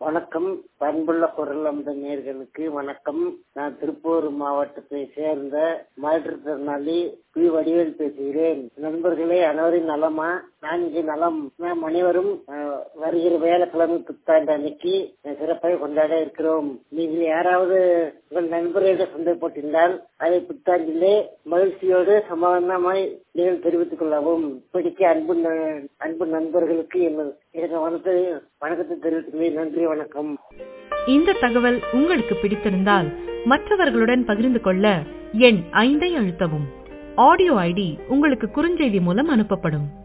வணக்கம் பண்புள்ள குரல் அந்த நேர்களுக்கு வணக்கம் நான் திருப்பூர் மாவட்டத்தை சேர்ந்த மாற்றுத்திறனாளி பி வடிவேல் பேசுகிறேன் நண்பர்களே அனைவரும் நலமா நான் இங்கு நலம் நாம் அனைவரும் அஹ், வருகிற வேலைக்கிழமை புத்தாண்டு அன்னைக்கு சிறப்பாக கொண்டாட இருக்கிறோம் நீங்கள் யாராவது உங்கள் நண்பர்களிடம் சந்தைப்பட்டிருந்தால் அதை புத்தாண்டிலே மகிழ்ச்சியோடு சமாதானமாய் நீங்கள் தெரிவித்துக் கொள்ளவும் இப்படிக்கு அன்பு ந- அன்பு நண்பர்களுக்கு எனது எனது வணக்கத்தை வணக்கத்தை தெரிவித்துள்ளேன் நன்றி வணக்கம் இந்த தகவல் உங்களுக்கு பிடித்திருந்தால் மற்றவர்களுடன் பகிர்ந்து கொள்ள எண் ஐந்தை அழுத்தவும் ஆடியோ ஐடி உங்களுக்கு குறுஞ்செய்தி மூலம் அனுப்பப்படும்